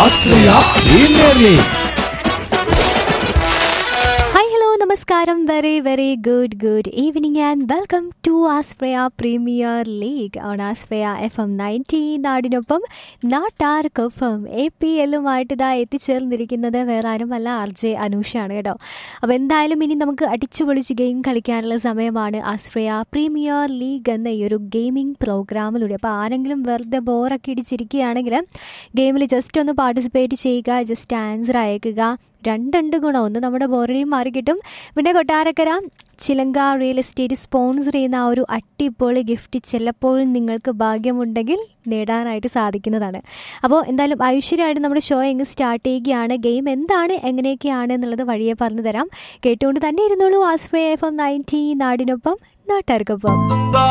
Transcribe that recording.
ആശ്രയ premier league hi hello നമസ്കാരം very very good good evening and welcome to Aspraya premier league on Aspraya F M ninety നാടിനൊപ്പം നാട്ടാർക്കൊപ്പം A P എല്ലുമായിട്ട് ഇതാ എത്തിച്ചേർന്നിരിക്കുന്നത് വേറെ ആരുമല്ല R J അനൂഷാണ് കേട്ടോ അപ്പോൾ എന്തായാലും ഇനി നമുക്ക് അടിച്ചു പൊളിച്ച് ഗെയിം കളിക്കാനുള്ള സമയമാണ് ആസ്പ്രയ പ്രീമിയർ ലീഗ് എന്ന ഈ ഒരു ഗെയിമിംഗ് പ്രോഗ്രാമിലൂടെ അപ്പോൾ ആരെങ്കിലും വെറുതെ ബോറൊക്കെ ഇടിച്ചിരിക്കുകയാണെങ്കിൽ ഗെയിമിൽ ജസ്റ്റ് ഒന്ന് പാർട്ടിസിപ്പേറ്റ് ചെയ്യുക ജസ്റ്റ് ആൻസർ അയക്കുക രണ്ടുണ്ട് ഗുണം ഒന്ന് നമ്മുടെ ബോറടിയും മാറി കിട്ടും പിന്നെ കൊട്ടാരക്കര ചിലങ്ക റിയൽ എസ്റ്റേറ്റ് സ്പോൺസർ ചെയ്യുന്ന ആ ഒരു അട്ടിപ്പൊളി ഗിഫ്റ്റ് ചിലപ്പോൾ നിങ്ങൾക്ക് ഭാഗ്യമുണ്ടെങ്കിൽ നേടാനായിട്ട് സാധിക്കുന്നതാണ് അപ്പോൾ എന്തായാലും ഐശ്വര്യമായിട്ട് നമ്മുടെ ഷോ എങ്ങ് സ്റ്റാർട്ട് ചെയ്യുകയാണ് ഗെയിം എന്താണ് എങ്ങനെയൊക്കെയാണ് എന്നുള്ളത് വഴിയെ പറഞ്ഞു തരാം കേട്ടുകൊണ്ട് തന്നെ ഇരുന്നോളൂ ആസ്പ്രേ എഫ് എം നയൻറ്റി നാടിനൊപ്പം നാട്ടുകാർക്കൊപ്പം